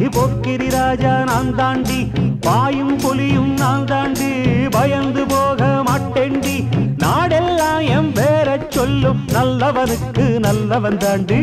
போக்கிரி ராஜா நான் தாண்டி பாயும் புலியும் நான் தாண்டி பயந்து போக மாட்டேண்டி நாடெல்லாம் என் பேர சொல்லும் நல்லவனுக்கு நல்லவன் தாண்டி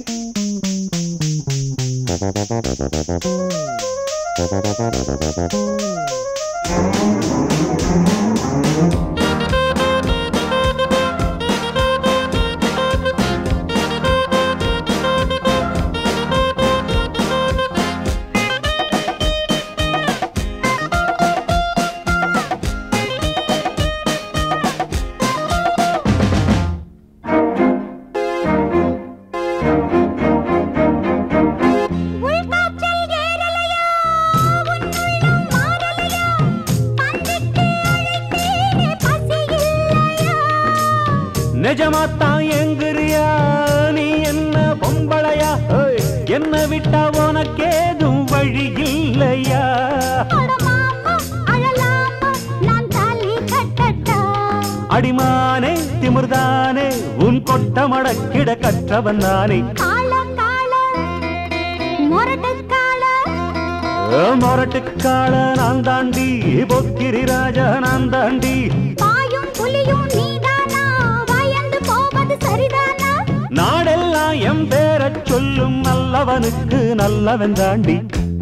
உள்காற்றல் ஏறலையா உன் உள்ளம் மாறலையா பந்திக்கு அழைத்தேனே பசி இல்லையா நிஜமாத்தான் எங்குறியா நீ என்ன பொம்பளையா ஏய், என்ன விட்டா உனக்கேதும் வழி இல்லையா அட மாமா அழலாமா நான் தாலி கட்டட்டா அடிமானே திமிர்தானே உன் கொட்ட மடக்கிட கற்றவன் நானே கால கால முரட்டு கால மொரட்டுக்கால நான் தாண்டி பொக்கிரி ராஜா நான் தாண்டி பாயும் புலியும் நீதானா பயந்து போவது சரிதானா நாடெல்லாம் எம் பேரச் சொல்லும் நல்லவனுக்கு நல்லவன் தாண்டி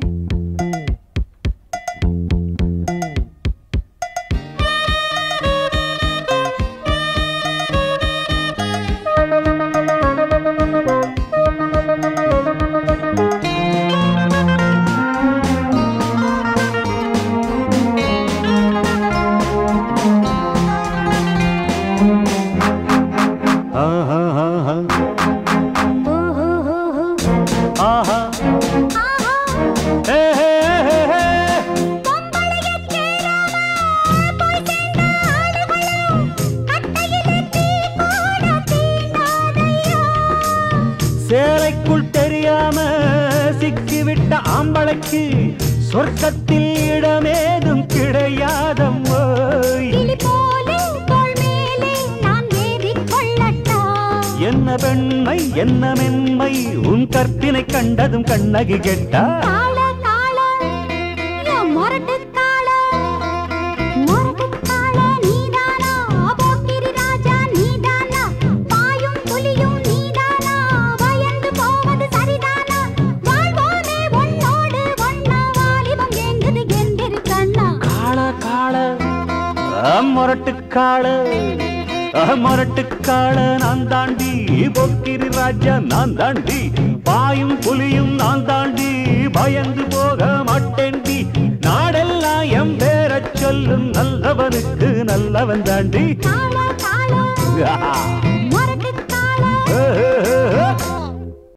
ஆஹா, ஆஹா, ஓஹோ ஹோ ஆஹா, ஆஹா ஹே, ஹே, ஹே, ஹே. பொம்பளையச் சேராம போய் சேர்ந்த ஆளுகளும் கட்டையிலே தீ போட தீண்டாதையா சேலைக்குள் தெரியாம சிக்கிவிட்ட ஆம்பளைக்கு சொர்க்கத்தில் இடமேதும் கிடையாதம்மோ கிளி போலே தோள் மேலே நான் ஏறிக் கொள்ளட்டா என்ன பெண்மை என்ன மென்மை உன் கற்பினை கண்டதும் கண்ணகி கெட்டா கால கால என் முரட்டு கால முரட்டு கால நீதானா போக்கிரி ராஜா நீதானா பாயும் புலியும் நீதானா பயந்து போவது சரிதானா வாழ்வோமே உன்னோடு ஒன்னா வாலிபம் எங்குது எந்திரு கண்ணா காள காள மொரட்டுக்காள மொரட்டுக்காள நான் தாண்டி பொக்கிரி ராஜா நான் தாண்டி பாயும் புலியும் நான் தாண்டி பயந்து போக மாட்டேண்டி நாடெல்லாம் எம் பேரச் சொல்லும் நல்லவனுக்கு நல்லவன் தாண்டி கால கால ஆஹா.